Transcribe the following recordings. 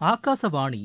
ஆகாசவாணி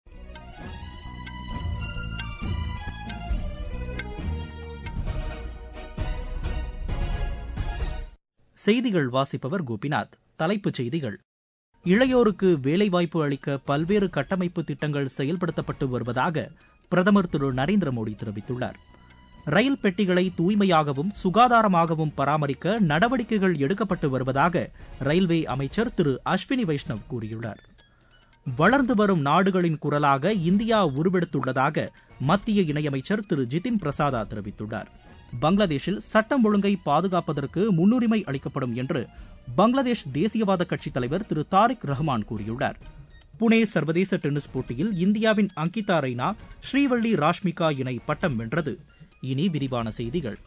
செய்திகள் வாசிப்பவர் கோபிநாத் தலைப்புச் செய்திகள் இளையோருக்கு வேலைவாய்ப்பு அளிக்க பல்வேறு கட்டமைப்பு திட்டங்கள் செயல்படுத்தப்பட்டு வருவதாக பிரதமர் திரு நரேந்திர மோடி தெரிவித்துள்ளார் ரயில் பெட்டிகளை தூய்மையாகவும் சுகாதாரமாகவும் பராமரிக்க நடவடிக்கைகள் எடுக்கப்பட்டு வருவதாக ரயில்வே அமைச்சர் திரு அஸ்வினி வைஷ்ணவ் கூறியுள்ளார் வளர்ந்து வரும் நாடுகளின் குரலாக இந்தியா உருவெடுத்துள்ளதாக மத்திய இணையமைச்சர் திரு ஜிதின் பிரசாதா தெரிவித்துள்ளார் பங்களாதேஷில் சட்டம் ஒழுங்கை பாதுகாப்பதற்கு முன்னுரிமை அளிக்கப்படும் என்று பங்களாதேஷ் தேசியவாத கட்சித் தலைவர் திரு தாரிக் ரஹ்மான் கூறியுள்ளார் புனே சர்வதேச டென்னிஸ் போட்டியில் இந்தியாவின் அங்கிதா ரெய்னா ஸ்ரீவள்ளி ராஷ்மிகா இணை பட்டம் வென்றது இனி விரிவான செய்திகள்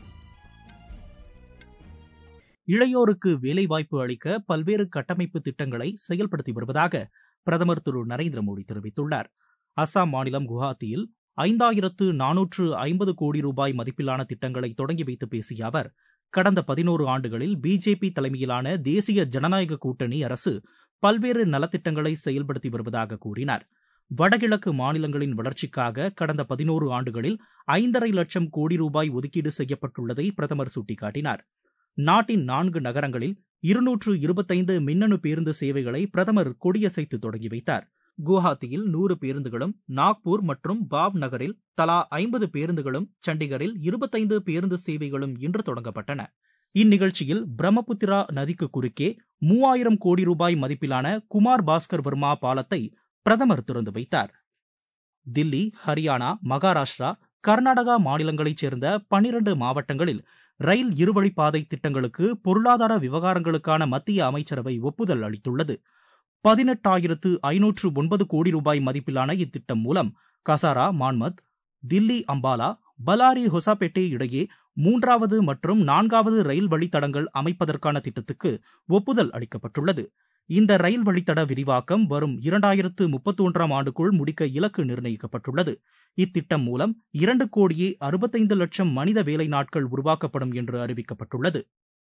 இளையோருக்கு வேலைவாய்ப்பு அளிக்க பல்வேறு கட்டமைப்பு திட்டங்களை செயல்படுத்தி வருவதாக பிரதமர் திரு நரேந்திர மோடி தெரிவித்துள்ளார் அசாம் மாநிலம் குவஹாத்தியில் ஐந்தாயிரத்து நானூற்று ஐம்பது கோடி ரூபாய் மதிப்பிலான திட்டங்களை தொடங்கி வைத்து பேசிய அவர் கடந்த பதினோரு ஆண்டுகளில் பிஜேபி தலைமையிலான தேசிய ஜனநாயக கூட்டணி அரசு பல்வேறு நலத்திட்டங்களை செயல்படுத்தி வருவதாக கூறினார் வடகிழக்கு மாநிலங்களின் வளர்ச்சிக்காக கடந்த பதினோரு ஆண்டுகளில் ஐந்தரை லட்சம் கோடி ரூபாய் ஒதுக்கீடு செய்யப்பட்டுள்ளதை பிரதமர் சுட்டிக்காட்டினார் நாட்டின் நான்கு நகரங்களில் இருநூற்று இருபத்தைந்து மின்னணு பேருந்து சேவைகளை பிரதமர் கொடியசைத்து தொடங்கி வைத்தார் குவஹாத்தியில் நூறு பேருந்துகளும் நாக்பூர் மற்றும் பாவ் நகரில் தலா ஐம்பது பேருந்துகளும் சண்டிகரில் இருபத்தைந்து பேருந்து சேவைகளும் இன்று தொடங்கப்பட்டன இந்நிகழ்ச்சியில் பிரம்மபுத்திரா நதிக்கு குறுக்கே மூவாயிரம் கோடி ரூபாய் மதிப்பிலான குமார் பாஸ்கர் வர்மா பாலத்தை பிரதமர் திறந்து வைத்தார் தில்லி ஹரியானா மகாராஷ்டிரா கர்நாடகா மாநிலங்களைச் சேர்ந்த பனிரண்டு மாவட்டங்களில் ரயில் இருவழிப்பாதை திட்டங்களுக்கு பொருளாதார விவகாரங்களுக்கான மத்திய அமைச்சரவை ஒப்புதல் அளித்துள்ளது பதினெட்டாயிரத்து ஐநூற்று ஒன்பது கோடி ரூபாய் மதிப்பிலான இத்திட்டம் மூலம் கசாரா மான்மத் தில்லி அம்பாலா பலாரி ஹொசாபேட்டே இடையே மூன்றாவது மற்றும் நான்காவது ரயில் வழித்தடங்கள் அமைப்பதற்கான திட்டத்துக்கு ஒப்புதல் அளிக்கப்பட்டுள்ளது இந்த ரயில் வழித்தட விரிவாக்கம் வரும் இரண்டாயிரத்து முப்பத்தி ஒன்றாம் ஆண்டுக்குள் முடிக்க இலக்கு நிர்ணயிக்கப்பட்டுள்ளது இத்திட்டம் மூலம் இரண்டு கோடியே அறுபத்தைந்து லட்சம் மனித வேலை நாட்கள் உருவாக்கப்படும் என்று அறிவிக்கப்பட்டுள்ளது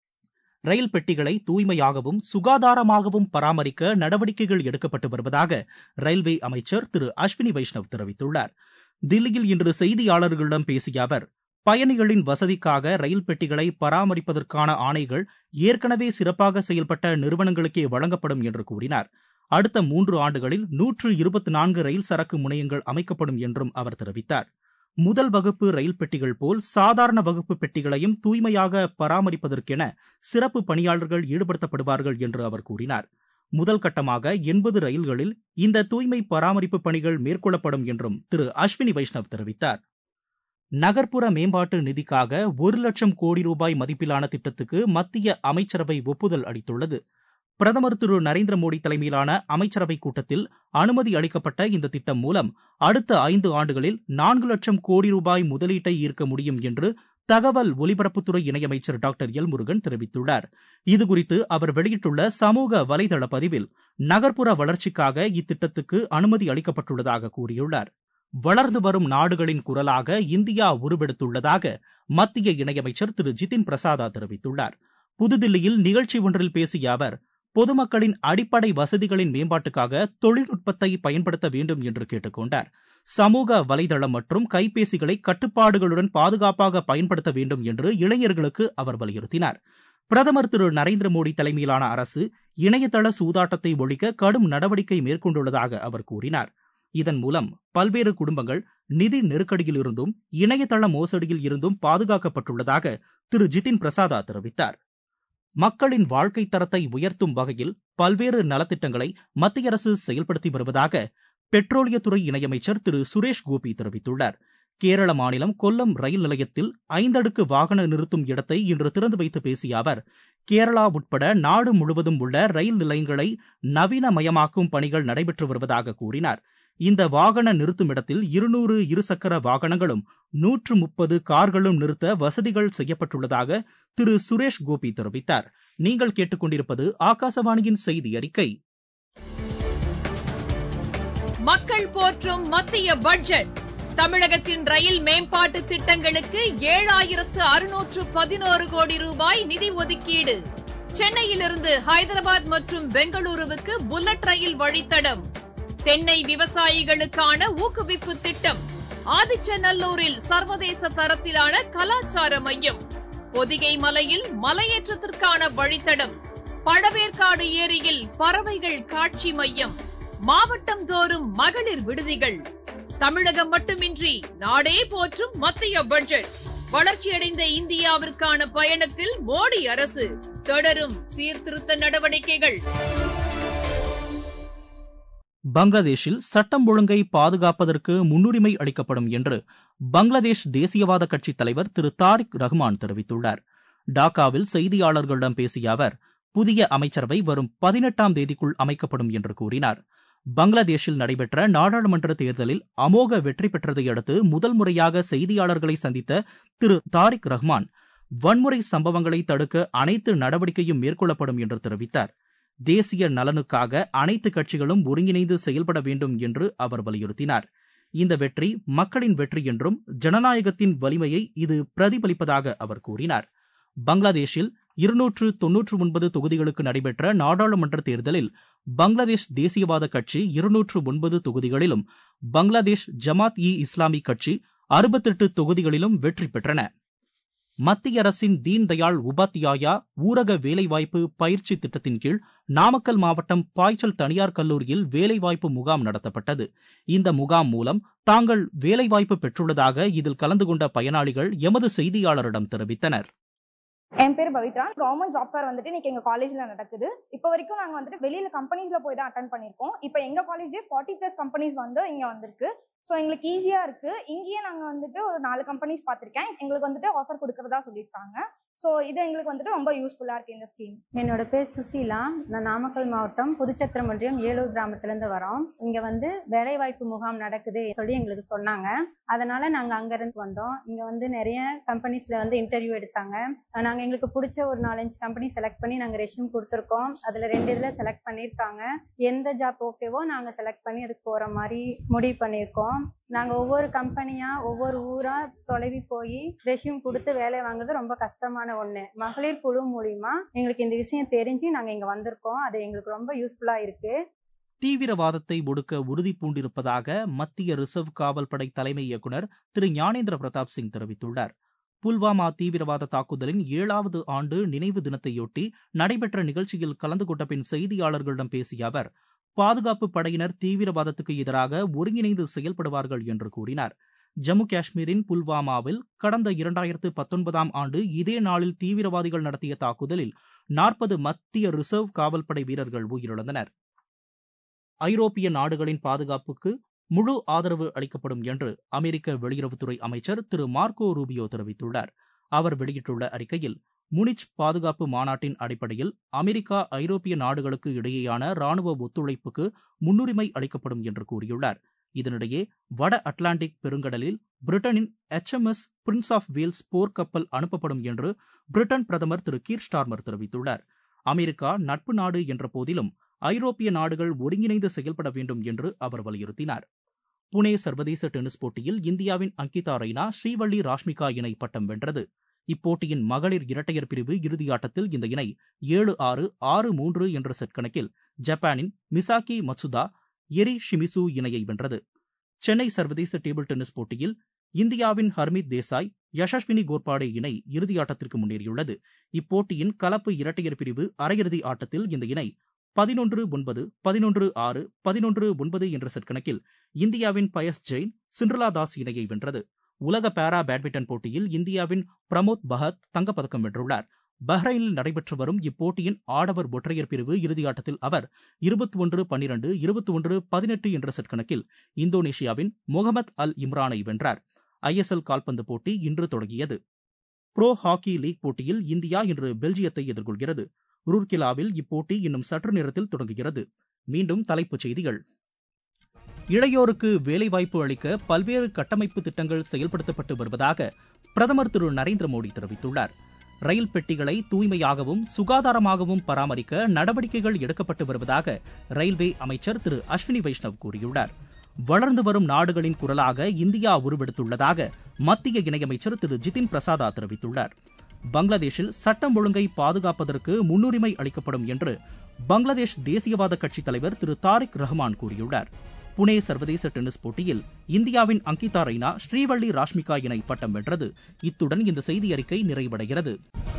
ரயில் பெட்டிகளை தூய்மையாகவும் சுகாதாரமாகவும் பராமரிக்க நடவடிக்கைகள் எடுக்கப்பட்டு வருவதாக ரயில்வே அமைச்சர் திரு அஸ்வினி வைஷ்ணவ் தெரிவித்துள்ளார் தில்லியில் இன்று செய்தியாளர்களிடம் பேசிய அவர் பயணிகளின் வசதிக்காக ரயில் பெட்டிகளை பராமரிப்பதற்கான ஆணைகள் ஏற்கனவே சிறப்பாக செயல்பட்ட நிறுவனங்களுக்கே வழங்கப்படும் என்று கூறினார் அடுத்த மூன்று ஆண்டுகளில் நூற்று இருபத்தி நான்கு ரயில் சரக்கு முனையங்கள் அமைக்கப்படும் என்றும் அவர் தெரிவித்தார் முதல் வகுப்பு ரயில் பெட்டிகள் போல் சாதாரண வகுப்பு பெட்டிகளையும் தூய்மையாக பராமரிப்பதற்கென சிறப்பு பணியாளர்கள் ஈடுபடுத்தப்படுவார்கள் என்று அவர் கூறினார் முதல் கட்டமாக எண்பது ரயில்களில் இந்த தூய்மை பராமரிப்பு பணிகள் மேற்கொள்ளப்படும் என்றும் திரு அஸ்வினி வைஷ்ணவ் தெரிவித்தார் நகர்ப்புற மேம்பாட்டு நிதிக்காக ஒரு லட்சம் கோடி ரூபாய் மதிப்பிலான திட்டத்துக்கு மத்திய அமைச்சரவை ஒப்புதல் அளித்துள்ளது பிரதமர் திரு நரேந்திர மோடி தலைமையிலான அமைச்சரவை கூட்டத்தில் அனுமதி அளிக்கப்பட்ட இந்த திட்டம் மூலம் அடுத்த ஐந்து ஆண்டுகளில் நான்கு லட்சம் கோடி ரூபாய் முதலீட்டை ஈர்க்க முடியும் என்று தகவல் ஒலிபரப்புத்துறை இணையமைச்சர் டாக்டர் எல் முருகன் தெரிவித்துள்ளார் இதுகுறித்து அவர் வெளியிட்டுள்ள சமூக வலைதள பதிவில் நகர்ப்புற வளர்ச்சிக்காக இத்திட்டத்துக்கு அனுமதி அளிக்கப்பட்டுள்ளதாக கூறியுள்ளார் வளர்ந்து வரும் நாடுகளின் குரலாக இந்தியா உருவெடுத்துள்ளதாக மத்திய இணையமைச்சர் திரு ஜிதின் பிரசாதா தெரிவித்துள்ளார் புதுதில்லியில் நிகழ்ச்சி ஒன்றில் பேசிய அவர் பொதுமக்களின் அடிப்படை வசதிகளின் மேம்பாட்டுக்காக தொழில்நுட்பத்தை பயன்படுத்த வேண்டும் என்று கேட்டுக்கொண்டார் சமூக வலைதளம் மற்றும் கைபேசிகளை கட்டுப்பாடுகளுடன் பாதுகாப்பாக பயன்படுத்த வேண்டும் என்று இளைஞர்களுக்கு அவர் வலியுறுத்தினார் பிரதமர் திரு நரேந்திர மோடி தலைமையிலான அரசு இணையதள சூதாட்டத்தை ஒழிக்க கடும் நடவடிக்கை மேற்கொண்டுள்ளதாக அவர் கூறினார் இதன் மூலம் பல்வேறு குடும்பங்கள் நிதி நெருக்கடியிலிருந்தும் இணையதள மோசடியில் இருந்தும் பாதுகாக்கப்பட்டுள்ளதாக திரு ஜிதின் பிரசாதா தெரிவித்தார் மக்களின் வாழ்க்கை தரத்தை உயர்த்தும் வகையில் பல்வேறு நலத்திட்டங்களை மத்திய அரசு செயல்படுத்தி வருவதாக பெட்ரோலியத்துறை இணையமைச்சர் திரு சுரேஷ் கோபி தெரிவித்துள்ளார் கேரள மாநிலம் கொல்லம் ரயில் நிலையத்தில் ஐந்தடுக்கு வாகன நிறுத்தும் இடத்தை இன்று திறந்து வைத்து பேசிய அவர் கேரளா உட்பட நாடு முழுவதும் உள்ள ரயில் நிலையங்களை நவீனமயமாக்கும் பணிகள் நடைபெற்று வருவதாக கூறினார் இந்த வாகன நிறுத்தும் இடத்தில் இருநூறு இருசக்கர வாகனங்களும் நூற்று முப்பது கார்களும் நிறுத்த வசதிகள் செய்யப்பட்டுள்ளதாக திரு சுரேஷ் கோபி தெரிவித்தார் நீங்கள் கேட்டுக்கொண்டிருப்பது ஆகாசவாணியின் செய்தி அறிக்கை மக்கள் போற்றும் மத்திய பட்ஜெட் தமிழகத்தின் ரயில் மேம்பாட்டு திட்டங்களுக்கு ஏழாயிரத்து அறுநூற்று பதினோரு கோடி ரூபாய் நிதி ஒதுக்கீடு சென்னையிலிருந்து ஹைதராபாத் மற்றும் பெங்களூருவுக்கு புல்லட் ரயில் வழித்தடம் தென்னை விவசாயிகளுக்கான ஊக்குவிப்பு திட்டம் ஆதிச்சநல்லூரில் சர்வதேச தரத்திலான கலாச்சார மையம் பொதிகை மலையில் மலையேற்றத்திற்கான வழித்தடம் பழவேற்காடு ஏரியில் பறவைகள் காட்சி மையம் மாவட்டம் தோறும் மகளிர் விடுதிகள் தமிழகம் மட்டுமின்றி நாடே போற்றும் மத்திய பட்ஜெட் வளர்ச்சியடைந்த இந்தியாவிற்கான பயணத்தில் மோடி அரசு தொடரும் சீர்திருத்த நடவடிக்கைகள் பங்களாதேஷில் சட்டம் ஒழுங்கை பாதுகாப்பதற்கு முன்னுரிமை அளிக்கப்படும் என்று பங்களாதேஷ் தேசியவாத கட்சித் தலைவர் திரு தாரிக் ரஹ்மான் தெரிவித்துள்ளார் டாக்காவில் செய்தியாளர்களிடம் பேசிய அவர் புதிய அமைச்சரவை வரும் பதினெட்டாம் தேதிக்குள் அமைக்கப்படும் என்று கூறினார் பங்களாதேஷில் நடைபெற்ற நாடாளுமன்ற தேர்தலில் அமோக வெற்றி பெற்றதை அடுத்து முதல் முறையாக செய்தியாளர்களை சந்தித்த திரு தாரிக் ரஹ்மான் வன்முறை சம்பவங்களை தடுக்க அனைத்து நடவடிக்கையும் மேற்கொள்ளப்படும் என்று தெரிவித்தார் தேசிய நலனுக்காக அனைத்து கட்சிகளும் ஒருங்கிணைந்து செயல்பட வேண்டும் என்று அவர் வலியுறுத்தினார் இந்த வெற்றி மக்களின் வெற்றி என்றும் ஜனநாயகத்தின் வலிமையை இது பிரதிபலிப்பதாக அவர் கூறினார் பங்களாதேஷில் இருநூற்று தொன்னூற்று ஒன்பது தொகுதிகளுக்கு நடைபெற்ற நாடாளுமன்ற தேர்தலில் பங்களாதேஷ் தேசியவாத கட்சி இருநூற்று ஒன்பது தொகுதிகளிலும் பங்களாதேஷ் ஜமாத் இ இஸ்லாமி கட்சி அறுபத்தெட்டு தொகுதிகளிலும் வெற்றி பெற்றன மத்திய அரசின் தீன் தயாள் உபாத்யாயா ஊரக வேலைவாய்ப்பு பயிற்சி திட்டத்தின் கீழ் நாமக்கல் மாவட்டம் பாய்ச்சல் தனியார் கல்லூரியில் வேலைவாய்ப்பு முகாம் நடத்தப்பட்டது இந்த முகாம் மூலம் தாங்கள் வேலைவாய்ப்பு பெற்றுள்ளதாக இதில் கலந்து கொண்ட பயனாளிகள் எமது செய்தியாளரிடம் தெரிவித்தனர் என் பேர் பவித்ரா கவர்மெண்ட் ஜாப் ஃபேர் வந்துட்டு இன்னைக்கு எங்க காலேஜ்ல நடக்குது இப்போ வரைக்கும் நாங்க வந்துட்டு வெளியில கம்பெனிஸ்ல போய் தான் அட்டன் பண்ணிருக்கோம் இப்போ எங்க காலேஜ்லயே ஃபார்ட்டி பிளஸ் கம்பெனிஸ் வந்து இங்க வந்திருக்கு ஸோ எங்களுக்கு ஈஸியா இருக்கு இங்கேயே நாங்க வந்துட்டு ஒரு நாலு கம்பெனிஸ் பார்த்திருக்கேன் எங்களுக்கு வந்துட்டு ஆஃபர் கொடுக்கறதா சொல்லியிருக்காங்க ஸோ இது எங்களுக்கு வந்துட்டு ரொம்ப யூஸ்ஃபுல்லா இருக்கு இந்த ஸ்கீம் என்னோட பேர் சுசீலா நான் நாமக்கல் மாவட்டம் புதுச்சத்திரம் ஒன்றியம் ஏலூர் கிராமத்துலேருந்து வரோம் இங்கே வந்து வேலைவாய்ப்பு முகாம் நடக்குது சொல்லி எங்களுக்கு சொன்னாங்க அதனால நாங்கள் அங்கேருந்து வந்தோம் இங்கே வந்து நிறைய கம்பெனிஸில் வந்து இன்டர்வியூ எடுத்தாங்க நாங்கள் எங்களுக்கு பிடிச்ச ஒரு நாலஞ்சு கம்பெனி செலக்ட் பண்ணி நாங்கள் ரெஷ்யூம் கொடுத்துருக்கோம் அதில் ரெண்டு இதில் செலக்ட் பண்ணியிருக்காங்க எந்த ஜாப் ஓகேவோ நாங்கள் செலக்ட் பண்ணி அதுக்கு போகிற மாதிரி முடிவு பண்ணியிருக்கோம் நாங்கள் ஒவ்வொரு கம்பெனியாக ஒவ்வொரு ஊராக தொலைவி போய் ரெஷ்யூம் கொடுத்து வேலை வாங்குறது ரொம்ப கஷ்டமான ஒன்று மகளிர் குழு மூலிமா எங்களுக்கு இந்த விஷயம் தெரிஞ்சு நாங்கள் இங்கே வந்திருக்கோம் அது எங்களுக்கு ரொம்ப யூஸ்ஃபுல்லாக இருக்குது தீவிரவாதத்தை ஒடுக்க உறுதி பூண்டிருப்பதாக மத்திய ரிசர்வ் காவல் படை தலைமை இயக்குநர் திரு ஞானேந்திர பிரதாப் சிங் தெரிவித்துள்ளார் புல்வாமா தீவிரவாத தாக்குதலின் ஏழாவது ஆண்டு நினைவு தினத்தையொட்டி நடைபெற்ற நிகழ்ச்சியில் கலந்து கொண்ட பின் செய்தியாளர்களிடம் பேசிய அவர் பாதுகாப்பு படையினர் தீவிரவாதத்துக்கு எதிராக ஒருங்கிணைந்து செயல்படுவார்கள் என்று கூறினார் ஜம்மு காஷ்மீரின் புல்வாமாவில் கடந்த இரண்டாயிரத்து பத்தொன்பதாம் ஆண்டு இதே நாளில் தீவிரவாதிகள் நடத்திய தாக்குதலில் நாற்பது மத்திய ரிசர்வ் காவல்படை வீரர்கள் உயிரிழந்தனர் ஐரோப்பிய நாடுகளின் பாதுகாப்புக்கு முழு ஆதரவு அளிக்கப்படும் என்று அமெரிக்க வெளியுறவுத்துறை அமைச்சர் திரு மார்க்கோ ரூபியோ தெரிவித்துள்ளார் அவர் வெளியிட்டுள்ள அறிக்கையில் முனிச் பாதுகாப்பு மாநாட்டின் அடிப்படையில் அமெரிக்கா ஐரோப்பிய நாடுகளுக்கு இடையேயான ராணுவ ஒத்துழைப்புக்கு முன்னுரிமை அளிக்கப்படும் என்று கூறியுள்ளார் இதனிடையே வட அட்லாண்டிக் பெருங்கடலில் பிரிட்டனின் எச்எம்எஸ் பிரின்ஸ் ஆஃப் வேல்ஸ் போர்க்கப்பல் அனுப்பப்படும் என்று பிரிட்டன் பிரதமர் திரு கீர் ஸ்டார்மர் தெரிவித்துள்ளார் அமெரிக்கா நட்பு நாடு என்ற போதிலும் ஐரோப்பிய நாடுகள் ஒருங்கிணைந்து செயல்பட வேண்டும் என்று அவர் வலியுறுத்தினார் புனே சர்வதேச டென்னிஸ் போட்டியில் இந்தியாவின் அங்கிதா ரெய்னா ஸ்ரீவள்ளி ராஷ்மிகா இணை பட்டம் வென்றது இப்போட்டியின் மகளிர் இரட்டையர் பிரிவு இறுதியாட்டத்தில் இந்த இணை ஏழு ஆறு ஆறு மூன்று என்ற செட் கணக்கில் ஜப்பானின் மிசாக்கி மட்சுதா எரி ஷிமிசு இணையை வென்றது சென்னை சர்வதேச டேபிள் டென்னிஸ் போட்டியில் இந்தியாவின் ஹர்மித் தேசாய் யசஸ்வினி கோர்பாடே இணை இறுதியாட்டத்திற்கு முன்னேறியுள்ளது இப்போட்டியின் கலப்பு இரட்டையர் பிரிவு அரையிறுதி ஆட்டத்தில் இந்த இணை பதினொன்று ஒன்பது பதினொன்று ஆறு பதினொன்று ஒன்பது என்ற செட் கணக்கில் இந்தியாவின் பயஸ் ஜெயின் சிண்ட்ரலா தாஸ் இணையை வென்றது உலக பாரா பேட்மிண்டன் போட்டியில் இந்தியாவின் பிரமோத் பஹத் தங்கப்பதக்கம் வென்றுள்ளார் பஹ்ரைனில் நடைபெற்று வரும் இப்போட்டியின் ஆடவர் ஒற்றையர் பிரிவு இறுதியாட்டத்தில் அவர் இருபத்தி ஒன்று பன்னிரண்டு இருபத்தி ஒன்று பதினெட்டு என்ற செட் கணக்கில் இந்தோனேஷியாவின் முகமது அல் இம்ரானை வென்றார் ஐஎஸ்எல் கால்பந்து போட்டி இன்று தொடங்கியது புரோ ஹாக்கி லீக் போட்டியில் இந்தியா இன்று பெல்ஜியத்தை எதிர்கொள்கிறது ரூர்கிலாவில் இப்போட்டி இன்னும் சற்று நேரத்தில் தொடங்குகிறது மீண்டும் தலைப்புச் செய்திகள் இளையோருக்கு வேலைவாய்ப்பு அளிக்க பல்வேறு கட்டமைப்பு திட்டங்கள் செயல்படுத்தப்பட்டு வருவதாக பிரதமர் திரு நரேந்திர மோடி தெரிவித்துள்ளார் ரயில் பெட்டிகளை தூய்மையாகவும் சுகாதாரமாகவும் பராமரிக்க நடவடிக்கைகள் எடுக்கப்பட்டு வருவதாக ரயில்வே அமைச்சர் திரு அஸ்வினி வைஷ்ணவ் கூறியுள்ளார் வளர்ந்து வரும் நாடுகளின் குரலாக இந்தியா உருவெடுத்துள்ளதாக மத்திய இணையமைச்சர் திரு ஜிதின் பிரசாதா தெரிவித்துள்ளார் பங்களாதேஷில் சட்டம் ஒழுங்கை பாதுகாப்பதற்கு முன்னுரிமை அளிக்கப்படும் என்று பங்களாதேஷ் தேசியவாத கட்சித் தலைவர் திரு தாரிக் ரஹ்மான் கூறியுள்ளார் புனே சர்வதேச டென்னிஸ் போட்டியில் இந்தியாவின் அங்கிதா ரெய்னா ஸ்ரீவள்ளி ராஷ்மிகா இணை பட்டம் வென்றது இத்துடன் இந்த செய்தி அறிக்கை நிறைவடைகிறது